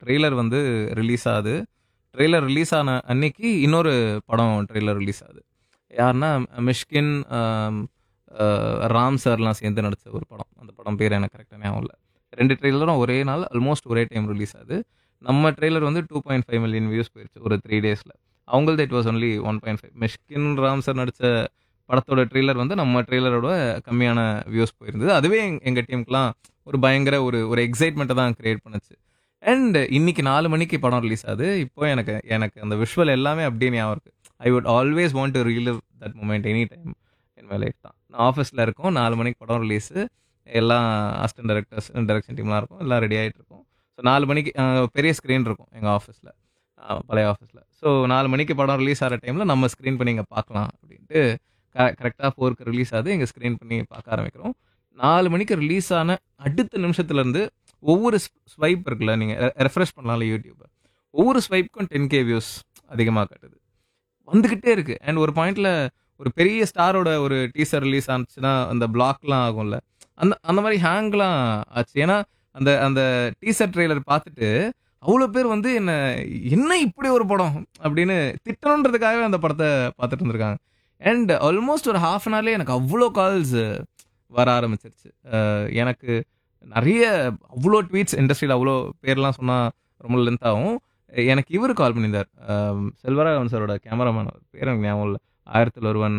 Trailer வந்து release ஆகுது trailer release ஆன அன்னைக்கு இன்னொரு படம் ட்ரெய்லர் ரிலீஸ் ஆகுது யாருன்னா மிஷ்கின் ஆம், அஹ், ராம் சார்லாம் சேர்ந்து நடிச்ச ஒரு படம் அந்த படம் பேர் எனக்கு கரெக்டாக ஞாபகம் இல்லை ரெண்டு ட்ரெய்லரும் ஒரே நாள் ஆல்மோஸ்ட் ஒரே டைம் ரிலீஸ் ஆகுது நம்ம ட்ரெய்லர் வந்து two point five million views போயிடுச்சு ஒரு த்ரீ டேஸில் அவங்களது it was only one point five Mysskin Ram sir நடித்த படத்தோட ட்ரெய்லர் வந்து நம்ம ட்ரெய்லரோட கம்மியான வியூஸ் போயிருந்தது அதுவே எங்க- எங்க டீமுக்குலாம் ஒரு பயங்கர ஒரு ஒரு எக்ஸைட்மெண்ட்டை தான் கிரியேட் பண்ணுச்சு அண்ட் இன்னைக்கு நாலு மணிக்கு படம் ரிலீஸ் ஆகுது இப்போ எனக்கு எனக்கு அந்த விஷுவல் எல்லாமே அப்படியே ஞாபகம் இருக்கு I would always want to relive that moment any time in my life தான் நான் ஆஃபீஸில் இருக்கோம் நாலு மணிக்கு படம் ரிலீஸு எல்லாம் அசிஸ்டன்ட் டைரக்டர்ஸ் டைரக்ஷன் டீம்லாம் இருக்கும் எல்லாம் ரெடி ஆகிட்டு இருக்கும் ஸோ நாலு மணிக்கு அஹ், பெரிய ஸ்க்ரீன் இருக்கும் எங்கள் ஆஃபீஸில் பழைய ஆஃபீஸில் ஸோ நாலு மணிக்கு படம் ரிலீஸ் ஆகிற டைமில் நம்ம ஸ்க்ரீன் பண்ணி இங்கே பார்க்கலாம் அப்படின்ட்டு க கரெக்டாக ஃபோருக்கு ரிலீஸ் ஆகுது எங்கள் ஸ்க்ரீன் பண்ணி பார்க்க ஆரம்பிக்கிறோம் நாலு மணிக்கு ரிலீஸ் ஆன அடுத்த நிமிஷத்துலேருந்து ஒவ்வொரு ஸ்வைப் இருக்குல்ல நீங்கள் ரெஃப்ரெஷ் பண்ணலாம்ல யூடியூப்பை ஒவ்வொரு ஸ்வைப்புக்கும் டென் கே வியூஸ் அதிகமாக காட்டுது வந்துக்கிட்டே இருக்கு அண்ட் ஒரு பாயிண்ட்ல ஒரு பெரிய ஸ்டாரோட ஒரு டீசர் ரிலீஸ் ஆனிச்சுன்னா அந்த பிளாக்லாம் ஆகும்ல அந்த அந்த மாதிரி ஹேங்லாம் ஆச்சு ஏன்னா அந்த அந்த டீசர் ட்ரெய்லர் பார்த்துட்டு அவ்வளோ பேர் வந்து என்ன என்ன இப்படி ஒரு படம் அப்படின்னு திட்டணுன்றதுக்காகவே அந்த படத்தை பார்த்துட்டு இருந்திருக்காங்க அண்ட் ஆல்மோஸ்ட் ஒரு ஹாஃப் அன் ஹவர்லேயே எனக்கு அவ்வளோ கால்ஸ் வர ஆரம்பிச்சிருச்சு அஹ் எனக்கு நிறைய அவ்வளோ ட்வீட்ஸ் இண்டஸ்ட்ரியில் அவ்வளோ பேர்லாம் சொன்னால் ரொம்ப லென்த் ஆகும் எனக்கு இவர் கால் பண்ணியிருந்தார் அஹ் செல்வராகவன் சாரோட கேமராமேன் அவர் பேர் எனக்கு ஞாபகம் இல்லை ஆயிரத்தில் ஒருவன்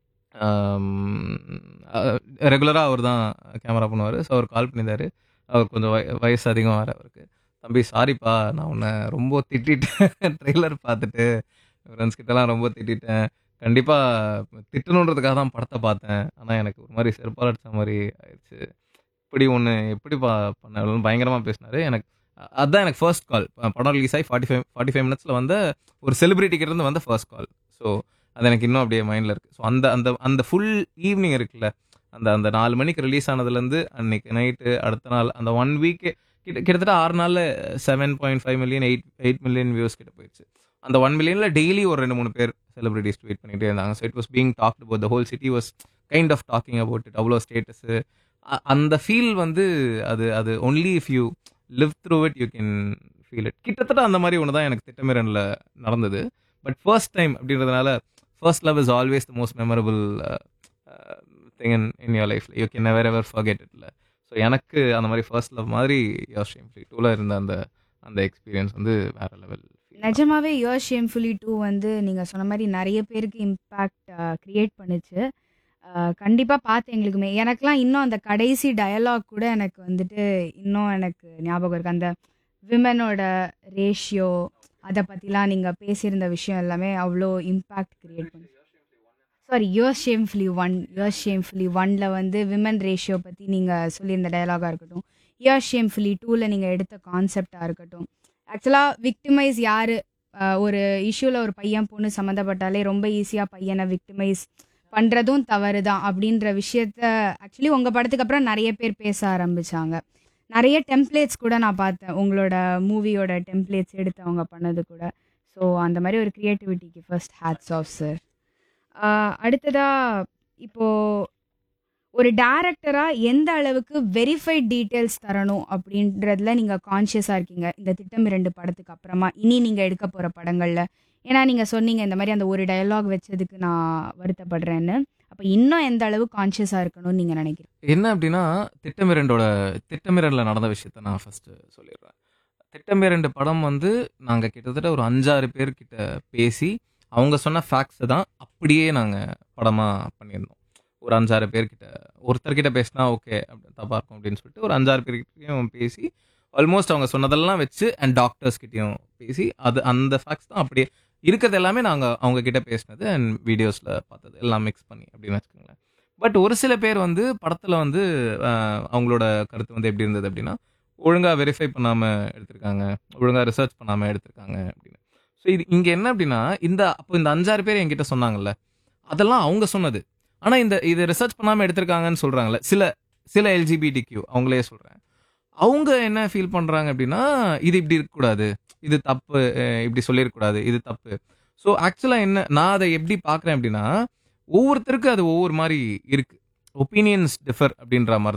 ரெகுலராக அவர் தான் கேமரா பண்ணுவார் ஸோ அவர் கால் பண்ணியிருந்தாரு அவர் கொஞ்சம் வய வயசு அதிகம் வேறு அவருக்கு தம்பி சாரிப்பா நான் உன்னை ரொம்ப திட்டிட்டேன் ட்ரெய்லர் பார்த்துட்டு ஃப்ரெண்ட்ஸ் கிட்டலாம் ரொம்ப திட்டிட்டேன் கண்டிப்பாக திட்டணுன்றதுக்காக தான் படத்தை பார்த்தேன் ஆனால் எனக்கு ஒரு மாதிரி செருப்பால் அடிச்ச மாதிரி ஆயிடுச்சு இப்படி ஒன்று எப்படி பா பண்ண பயங்கரமாக பேசினாரு எனக்கு அ- அதான் எனக்கு ஃபர்ஸ்ட் கால் படம் ரிலீஸ் ஆகி ஃபார்ட்டி ஃபைவ் ஃபார்ட்டி ஃபைவ் மினிட்ஸில் வந்த ஒரு செலிபிரிட்டி கிட்ட இருந்து வந்த ஃபர்ஸ்ட் கால் ஸோ அது எனக்கு இன்னும் அப்படியே மைண்டில் இருக்குது ஸோ அந்த அந்த அந்த ஃபுல் ஈவினிங் இருக்குல்ல அந்த அந்த நாலு மணிக்கு ரிலீஸ் ஆனதுலேருந்து அன்னைக்கு நைட்டு அடுத்த நாள் அந்த ஒன் வீக்கு கிட்ட கிட்டத்தட்ட ஆறு நாளில் seven point five million eight eight million views கிட்ட போயிடுச்சு அந்த ஒன் மில்லியனில் டெய்லி ஒரு ரெண்டு மூணு பேர் செலிபிரிட்டிஸ் ட்வீட் பண்ணிகிட்டே இருந்தாங்க so it was being talked about the whole city was kind of talking about it அவ்வளோ ஸ்டேட்டஸு அந்த ஃபீல் வந்து அது அது only if you live through it you can feel it கிட்டத்தட்ட அந்த மாதிரி ஒன்று தான் எனக்கு திட்டமிரனில் நடந்தது பட் ஃபர்ஸ்ட் டைம் அப்படின்றதுனால first love is always the most memorable thing in in your லைஃப்ல you can never ever forget இட்ல ஸோ எனக்கு அந்த மாதிரி ஃபர்ஸ்ட் லவ் மாதிரி யோர் ஷேம் ஃப்ரீ டூவில் இருந்த அந்த அந்த எக்ஸ்பீரியன்ஸ் வந்து வேற லெவல் நிஜமாவே யோர் ஷேம்ஃபுல்லி டூ வந்து நீங்கள் சொன்ன மாதிரி நிறைய பேருக்கு இம்பேக்ட் கிரியேட் பண்ணுச்சு கண்டிப்பாக பார்த்து எங்களுக்குமே எனக்கெலாம் இன்னும் அந்த கடைசி டயலாக் கூட எனக்கு வந்துட்டு இன்னும் எனக்கு ஞாபகம் இருக்கு அந்த விமனோட ரேஷியோ அதை பற்றிலாம் நீங்கள் பேசியிருந்த விஷயம் எல்லாமே அவ்வளோ இம்பேக்ட் கிரியேட் பண்ணுச்சு sorry yours shamefully one yours shamefully ஒன்ல வந்து விமன் ரேஷியோ பற்றி நீங்கள் சொல்லியிருந்த டயலாகாக இருக்கட்டும் யோர் ஷேம்ஃபுல்லி டூவில் நீங்கள் எடுத்த கான்செப்டாக இருக்கட்டும் ஆக்சுவலாக விக்டிமைஸ் யார் ஒரு இஷ்யூவில் ஒரு பையன் பொண்ணு சம்மந்தப்பட்டாலே ரொம்ப ஈஸியாக பையனை விக்டிமைஸ் பண்ணுறதும் தவறு தான் அப்படின்ற விஷயத்த ஆக்சுவலி உங்கள் படத்துக்கு அப்புறம் நிறைய பேர் பேச ஆரம்பிச்சாங்க நிறைய டெம்ப்ளேட்ஸ் கூட நான் பார்த்தேன் உங்களோட மூவியோட டெம்ப்ளேட்ஸ் எடுத்து அவங்க பண்ணது கூட ஸோ அந்த மாதிரி ஒரு க்ரியேட்டிவிட்டிக்கு ஃபர்ஸ்ட் ஹேட்ஸ் ஆஃப் சார் அடுத்ததாக இப்போது ஒரு டேரக்டராக எந்த அளவுக்கு வெரிஃபைட் டீட்டெயில்ஸ் தரணும் அப்படின்றதுல நீங்கள் கான்ஷியஸாக இருக்கீங்க இந்த திட்டம் இரண்டு படத்துக்கு அப்புறமா இனி நீங்கள் எடுக்க போகிற படங்களில் ஏன்னா நீங்கள் சொன்னீங்க இந்த மாதிரி அந்த ஒரு டயலாக் வச்சதுக்கு நான் வருத்தப்படுறேன்னு அப்போ இன்னும் எந்த அளவு கான்ஷியஸாக இருக்கணும்னு நீங்கள் நினைக்கிறீங்க என்ன அப்படின்னா திட்டமிரண்டோட திட்டமிரண்டில் நடந்த விஷயத்த நான் ஃபர்ஸ்ட் சொல்லிடுறேன் திட்டமிரண்டு படம் வந்து நாங்கள் கிட்டத்தட்ட ஒரு அஞ்சாறு பேர்கிட்ட பேசி அவங்க சொன்ன ஃபேக்ட்ஸை தான் அப்படியே நாங்கள் படமாக பண்ணியிருந்தோம் ஒரு அஞ்சாறு பேர்கிட்ட ஒருத்தர்கிட்ட பேசினா ஓகே அப்படி தப்பாக இருக்கும் அப்படின்னு சொல்லிட்டு ஒரு அஞ்சாறு பேர்கிட்டையும் பேசி ஆல்மோஸ்ட் அவங்க சொன்னதெல்லாம் வச்சு அண்ட் டாக்டர்ஸ் கிட்டயும் பேசி அது அந்த ஃபேக்ட்ஸ் தான் அப்படியே இருக்கிறது எல்லாமே நாங்கள் அவங்க கிட்ட பேசினது அண்ட் வீடியோஸில் பார்த்தது எல்லாம் மிக்ஸ் பண்ணி அப்படின்னு வச்சுக்கோங்களேன் பட் ஒரு சில பேர் வந்து படத்தில் வந்து அஹ், அவங்களோட கருத்து வந்து எப்படி இருந்தது அப்படின்னா ஒழுங்காக வெரிஃபை பண்ணாமல் எடுத்திருக்காங்க ஒழுங்காக ரிசர்ச் பண்ணாமல் எடுத்திருக்காங்க அப்படின்னு ஸோ இது இங்கே என்ன அப்படின்னா இந்த அப்போ இந்த அஞ்சாறு பேர் என்கிட்ட சொன்னாங்கல்ல அதெல்லாம் அவங்க சொன்னது ஆனால் இந்த இது ரிசர்ச் பண்ணாமல் எடுத்திருக்காங்கன்னு சொல்கிறாங்கல்ல சில சில எல்ஜிபிடி கியூ அவங்களே சொல்கிறேன் அவங்க என்ன ஃபீல் பண்ணுறாங்க அப்படின்னா இது இப்படி இருக்கக்கூடாது இது தப்பு அஹ் இப்படி சொல்லியிருக்கக்கூடாது இது தப்பு ஸோ ஆக்சுவலாக என்ன நான் அதை எப்படி பார்க்குறேன் அப்படின்னா ஒவ்வொருத்தருக்கும் அது ஒவ்வொரு மாதிரி இருக்கு ஒப்பீனியன்ஸ் டிஃபர் அப்படின்ற மாதிரி தான்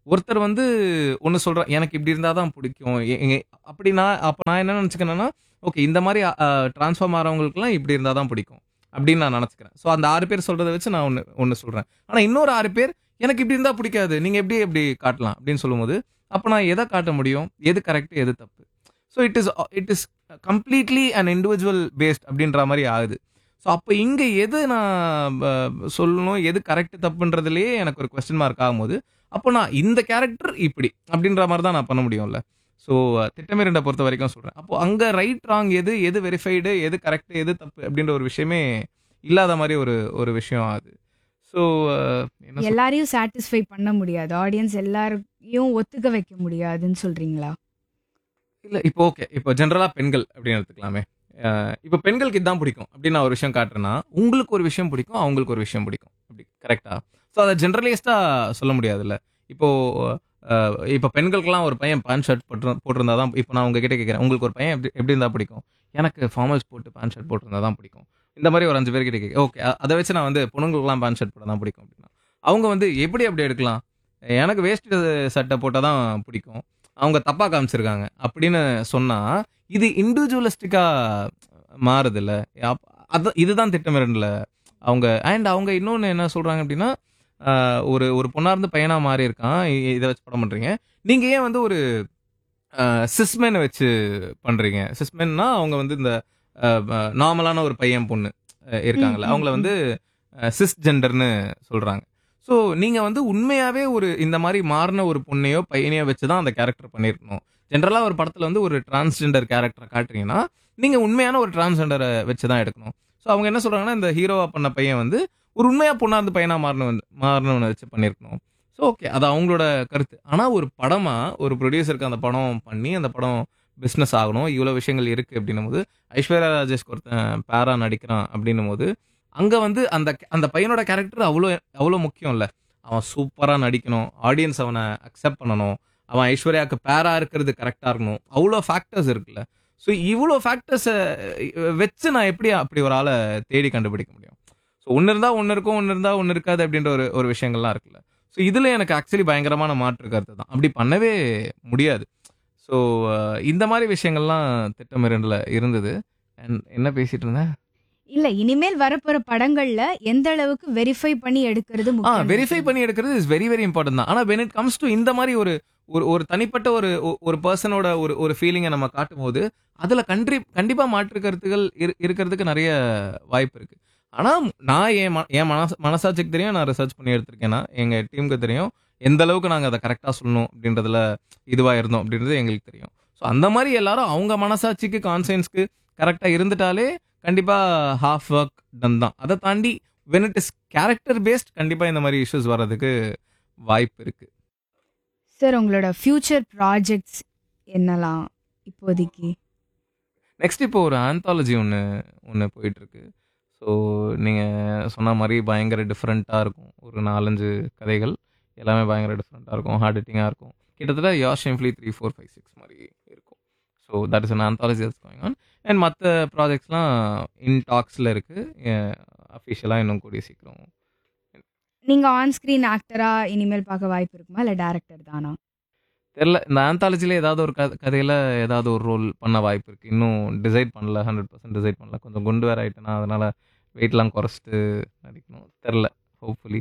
ஒருத்தர் வந்து ஒன்று சொல்கிறார் எனக்கு இப்படி இருந்தால் தான் பிடிக்கும் எ- எ- அப்படி நான் அப்போ நான் என்ன நினச்சிக்கிறேன்னா ஓகே இந்த மாதிரி ட்ரான்ஸ்ஃபார்ம் ஆகிறவங்களுக்குலாம் இப்படி இருந்தால் தான் பிடிக்கும் அப்படின்னு நான் நினச்சிக்கிறேன் ஸோ அந்த ஆறு பேர் சொல்கிறத வச்சு நான் ஒன்று ஒன்று சொல்கிறேன் ஆனால் இன்னொரு ஆறு பேர் எனக்கு இப்படி இருந்தால் பிடிக்காது நீங்கள் எப்படி எப்படி காட்டலாம் அப்படின்னு சொல்லும்போது அப்போ நான் எதை காட்ட முடியும் எது கரெக்ட் எது தப்பு so it is it is completely and individual based அப்படின்ற மாதிரி ஆகுது ஸோ அப்போ இங்கே எது நான் அஹ், சொல்லணும் எது கரெக்ட் தப்புன்றதுலேயே எனக்கு ஒரு கொஸ்டின் மார்க் ஆகும்போது அப்போ நான் இந்த கேரக்டர் இப்படி அப்படின்ற மாதிரி தான் நான் பண்ண முடியும்ல ஸோ திட்டமிரண்டை பொறுத்த வரைக்கும் சொல்கிறேன் அப்போ அங்கே ரைட் ராங் எது எது வெரிஃபைடு எது கரெக்ட் எது தப்பு அப்படின்ற ஒரு விஷயமே இல்லாத மாதிரி ஒரு ஒரு விஷயம் ஆகுது ஸோ என்ன சொல்றது? எல்லாரையும் சாட்டிஸ்ஃபை பண்ண முடியாது ஆடியன்ஸ் எல்லாரையும் ஒத்துக்க வைக்க முடியாதுன்னு சொல்றீங்களா இல்ல இப்போ ஓகே இப்போ ஜென்ரலா பெண்கள் அப்படின்னு எடுத்துக்கலாமே அஹ் இப்போ பெண்களுக்கு இதுதான் பிடிக்கும் அப்படின்னு நான் ஒரு விஷயம் காட்டுறேன்னா உங்களுக்கு ஒரு விஷயம் பிடிக்கும் அவங்களுக்கு ஒரு விஷயம் பிடிக்கும் அப்படி கரெக்டா ஸோ அதை ஜென்ரலிஸ்டா சொல்ல முடியாதுல்ல இப்போ அஹ், இப்போ பெண்களுக்கெல்லாம் ஒரு பையன் பேண்ட் ஷர்ட் போட்டு போட்டிருந்தா தான் இப்போ நான் உங்ககிட்ட கேட்குறேன் உங்களுக்கு ஒரு பையன் எப்படி எப்படி இருந்தா பிடிக்கும் எனக்கு ஃபார்மல்ஸ் போட்டு பேண்ட் ஷர்ட் போட்டிருந்தா தான் பிடிக்கும் இந்த மாதிரி ஒரு அஞ்சு பேர்கிட்ட கேட்க ஓகே அதை வச்சு நான் வந்து பொண்ணுங்களுக்குலாம் பேண்ட் ஷர்ட் போட தான் பிடிக்கும் அப்படின்னா அவங்க வந்து எப்படி அப்படி எடுக்கலாம் எனக்கு வேஸ்ட் சட்டை போட்டால் தான் பிடிக்கும் அவங்க தப்பா காமிச்சிருக்காங்க அப்படின்னு சொன்னா இது இண்டிவிஜுவலிஸ்டிக்கா மாறுது இல்ல அது இதுதான் திட்டமிரண்டல அவங்க அண்ட் அவங்க இன்னொன்னு என்ன சொல்றாங்க அப்படின்னா ஆஹ், ஒரு ஒரு பொண்ணா இருந்து பையனா மாறி இருக்கான் இ- இதை வச்சு படம் பண்றீங்க நீங்க ஏன் வந்து ஒரு சிஸ்மென் வச்சு பண்றீங்க சிஸ்மென்னா அவங்க வந்து இந்த நார்மலான ஒரு பையன் பொண்ணு அஹ், இருக்காங்கல்ல ம், ம், அவங்கள வந்து சிஸ் ஜெண்டர்னு சொல்றாங்க ஸோ நீங்க வந்து உண்மையாவே ஒரு இந்த மாதிரி மாறின ஒரு பொண்ணையோ பையனையோ வச்சு தான் அந்த கேரக்டர் பண்ணியிருக்கணும் ஜென்ரலா ஒரு படத்துல வந்து ஒரு டிரான்ஸ்ஜெண்டர் கேரக்டரை காட்டுறீங்கன்னா நீங்க உண்மையான ஒரு டிரான்ஸ்ஜெண்டரை வச்சு தான் எடுக்கணும் ஸோ அவங்க என்ன சொல்றாங்கன்னா இந்த ஹீரோவா பண்ண பையன் வந்து ஒரு உண்மையா பொண்ணா இருந்து பையனா மாறினவன் மாறினவனை வச்சு பண்ணியிருக்கணும் ஸோ ஓகே அது அவங்களோட கருத்து ஆனா ஒரு படமா ஒரு ப்ரொடியூசருக்கு அந்த படம் பண்ணி அந்த படம் பிஸ்னஸ் ஆகணும் இவ்வளோ விஷயங்கள் இருக்கு அப்படின்னும் போது ஐஸ்வர்யா ராஜேஷ்க்கு ஒருத்தன் பேரா நடிக்கிறான் அப்படின்னும் போது அங்க வந்து அந்த அந்த பையனோட கேரக்டர் அவ்வளோ அவ்வளோ முக்கியம் இல்ல அவன் சூப்பரா நடிக்கணும் ஆடியன்ஸ் அவனை அக்செப்ட் பண்ணணும் அவன் ஐஸ்வர்யாவுக்கு பேரா இருக்கிறது கரெக்டா இருக்கணும் அவ்வளோ ஃபேக்டர்ஸ் இருக்குல்ல ஸோ இவ்வளோ ஃபேக்டர்ஸை வச்சு நான் எப்படி அப்படி ஒரு ஆளை தேடி கண்டுபிடிக்க முடியும் ஸோ ஒன்று இருந்தால் ஒன்று இருக்கும் ஒன்று இருந்தால் ஒன்று இருக்காது அப்படின்ற ஒரு ஒரு விஷயங்கள்லாம் இருக்குல்ல ஸோ இதில் எனக்கு ஆக்சுவலி பயங்கரமான மாற்று கருத்து தான் அப்படி பண்ணவே முடியாது ஸோ இந்த மாதிரி விஷயங்கள்லாம் திட்டமிரண்டில் இருந்தது And என்ன பேசிட்டு இருந்தேன் இல்ல இனிமேல் வரப்போற படங்கள்ல எந்த அளவுக்கு வெரிஃபை பண்ணி எடுக்கிறது ஆ முக்கியம் வெரிஃபை பண்ணி எடுக்கிறது இஸ் வெரி வெரி இம்பார்ட்டன்ட் தான் ஆனால் வென் இட் கம்ஸ் டு இந்த மாதிரி ஒரு ஒரு ஒரு தனிப்பட்ட ஒரு ஒ- ஒரு பர்சனோட ஒரு ஒரு ஃபீலிங்கை நம்ம காட்டும் போது அதில் கண்டி கண்டிப்பாக மாற்று கருத்துகள் இரு- இருக்கிறதுக்கு நிறைய வாய்ப்பு இருக்கு ஆனால் நான் என் ம- என் மனச மனசாட்சிக்கு தெரியும் நான் ரிசர்ச் பண்ணி எடுத்திருக்கேன்னா எங்கள் டீமுக்கு தெரியும் எந்த அளவுக்கு நாங்கள் அதை கரெக்டாக சொல்லணும் அப்படின்றதுல இதுவாக இருந்தோம் அப்படின்றது எங்களுக்கு தெரியும் ஸோ அந்த மாதிரி எல்லாரும் அவங்க மனசாட்சிக்கு கான்சைன்ஸ்க்கு கரெக்டாக இருந்துட்டாலே கண்டிப்பாக ஹாஃப் ஒர்க் டன் தான் அதை தாண்டி when it is character based கண்டிப்பாக இந்த மாதிரி இஷ்யூஸ் வர்றதுக்கு வாய்ப்பு இருக்கு சார் உங்களோட ஃபியூச்சர் ப்ராஜெக்ட்ஸ் என்னலாம் இப்போதைக்கு நெக்ஸ்ட் இப்போ ஒரு ஆந்தாலஜி ஒன்று ஒன்று போயிட்டு இருக்கு ஸோ நீங்கள் சொன்ன மாதிரி பயங்கர டிஃப்ரெண்ட்டாக இருக்கும் ஒரு நாலஞ்சு கதைகள் எல்லாமே பயங்கர டிஃப்ரெண்ட்டாக இருக்கும் ஹார்ட் ஹிட்டிங்காக இருக்கும் கிட்டத்தட்ட yours shamefully three four five six மாதிரி இருக்கும் so that is an anthology that's going on and மற்ற ப்ராஜெக்ட்ஸ்லாம் இன் டாக்ஸில் இருக்குது அஃபிஷியலாக இன்னும் கூடிய சீக்கிரம் நீங்க ஆன் ஸ்கிரீன் ஆக்டரா இனிமேல் பார்க்க வாய்ப்பு இருக்குமா இல்ல டேரக்டர் தானா தெரில இந்த ஆந்தாலஜியில் ஏதாவது ஒரு கதை கதையில் ஏதாவது ஒரு ரோல் பண்ண வாய்ப்பு இருக்குது இன்னும் டிசைட் பண்ணல ஹண்ட்ரட் பர்சன்ட் டிசைட் பண்ணல கொஞ்சம் குண்டு வேற ஆயிட்டேன்னா அதனால் வெயிட்லாம் குறைச்சிட்டு நடிக்கணும் தெரில ஹோப்ஃபுல்லி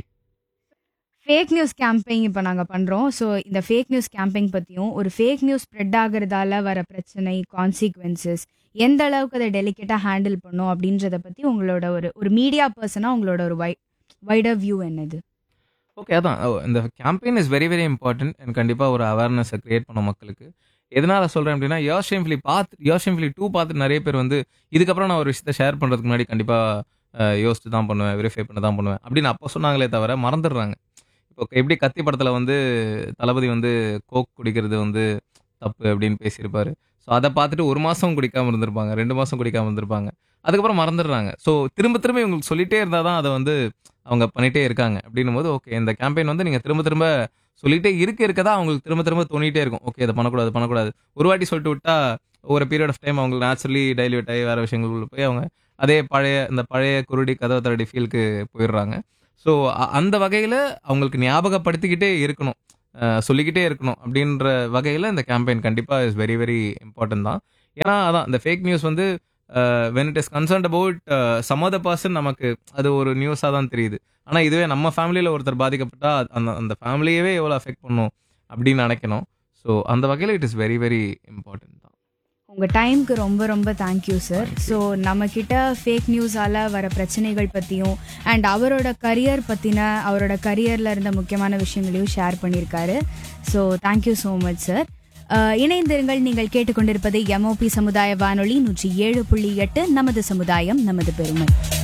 ஃபேக் நியூஸ் கேம்பெயின் இப்போ நாங்கள் பண்ணுறோம் ஸோ இந்த ஃபேக் நியூஸ் கேம்பெயின் பற்றியும் ஒரு ஃபேக் நியூஸ் ஸ்ப்ரெட் ஆகுறதால வர பிரச்சனை கான்சிக்வன்சஸ் எந்த அளவுக்கு அதை டெலிகேட்டாக ஹேண்டில் பண்ணும் அப்படின்றத பற்றி உங்களோட ஒரு ஒரு மீடியா பர்சனாக உங்களோட ஒரு வை வைடர் வியூ என்னது ஓகே அதான் ஓ, இந்த campaign is very very important and கண்டிப்பாக ஒரு அவேர்னஸை கிரியேட் பண்ண மக்களுக்கு எதனால சொல்கிறேன் அப்படின்னா யோர் ஷேம்ஃபிலி பார்த்து யோர் ஷேம்ஃபிலி டூ பார்த்து நிறைய பேர் வந்து இதுக்கப்புறம் நான் ஒரு விஷயத்தை ஷேர் பண்ணுறதுக்கு முன்னாடி கண்டிப்பாக யோசிச்சு தான் பண்ணுவேன் வெரிஃபை பண்ண தான் பண்ணுவேன் அப்படின்னு அப்போ சொன்னாங்களே தவிர மறந்துடுறாங்க இப்போ எப்படி கத்தி படத்தில் வந்து தளபதி வந்து கோக் குடிக்கிறது வந்து தப்பு அப்படின்னு பேசியிருப்பாரு ஸோ அதை பார்த்துட்டு ஒரு மாதம் குடிக்காமல் இருந்திருப்பாங்க ரெண்டு மாதம் குடிக்காமல் இருந்திருப்பாங்க அதுக்கப்புறம் மறந்துடுறாங்க ஸோ திரும்ப திரும்ப இவங்களுக்கு சொல்லிட்டே இருந்தால் தான் அதை வந்து அவங்க பண்ணிட்டே இருக்காங்க அப்படின்னும் போது ஓகே இந்த கேம்பெயின் வந்து நீங்கள் திரும்ப திரும்ப சொல்லிட்டே இருக்க இருக்க தான் அவங்களுக்கு திரும்ப திரும்ப தோணிட்டே இருக்கும் ஓகே இதை பண்ணக்கூடாது பண்ணக்கூடாது ஒரு வாட்டி சொல்லிட்டு விட்டா ஒரு பீரியட் ஆஃப் டைம் அவங்களுக்கு நேச்சுரலி டைல்யூட் ஆகி வேறு விஷயங்களுக்குள்ள போய் அவங்க அதே பழைய இந்த பழைய குருடி கதவை தரடி ஃபீலுக்கு போயிடுறாங்க ஸோ அந்த வகையில் அவங்களுக்கு ஞாபகப்படுத்திக்கிட்டே இருக்கணும் அஹ், சொல்லிக்கிட்டே இருக்கணும் அப்படின்ற வகையில் இந்த கேம்பெயின் கண்டிப்பாக இஸ் வெரி வெரி இம்பார்ட்டன்ட் தான் ஏன்னா அதான் இந்த ஃபேக் நியூஸ் வந்து when it is concerned about some other person நமக்கு அது ஒரு நியூஸாக தான் தெரியுது ஆனால் இதுவே நம்ம ஃபேமிலியில் ஒருத்தர் பாதிக்கப்பட்டா அது- அந்த அந்த ஃபேமிலியவே எவ்வளோ அஃபெக்ட் பண்ணும் அப்படின்னு நினைக்கணும் ஸோ அந்த வகையில் it is very very important தான் உங்க டைம்க்கு ரொம்ப ரொம்ப தேங்க்யூ சார் ஸோ நம்ம கிட்ட ஃபேக் நியூஸால வர பிரச்சனைகள் பத்தியும் அண்ட் அவரோட கரியர் பத்தின அவரோட கரியர்ல இருந்த முக்கியமான விஷயங்களையும் ஷேர் பண்ணியிருக்காரு so thank you so much sir இணைந்திருங்கள் நீங்கள் கேட்டுக்கொண்டிருப்பது எம்ஓபி சமுதாய வானொலி நூற்றி ஏழு புள்ளி எட்டு நமது சமுதாயம் நமது பெருமை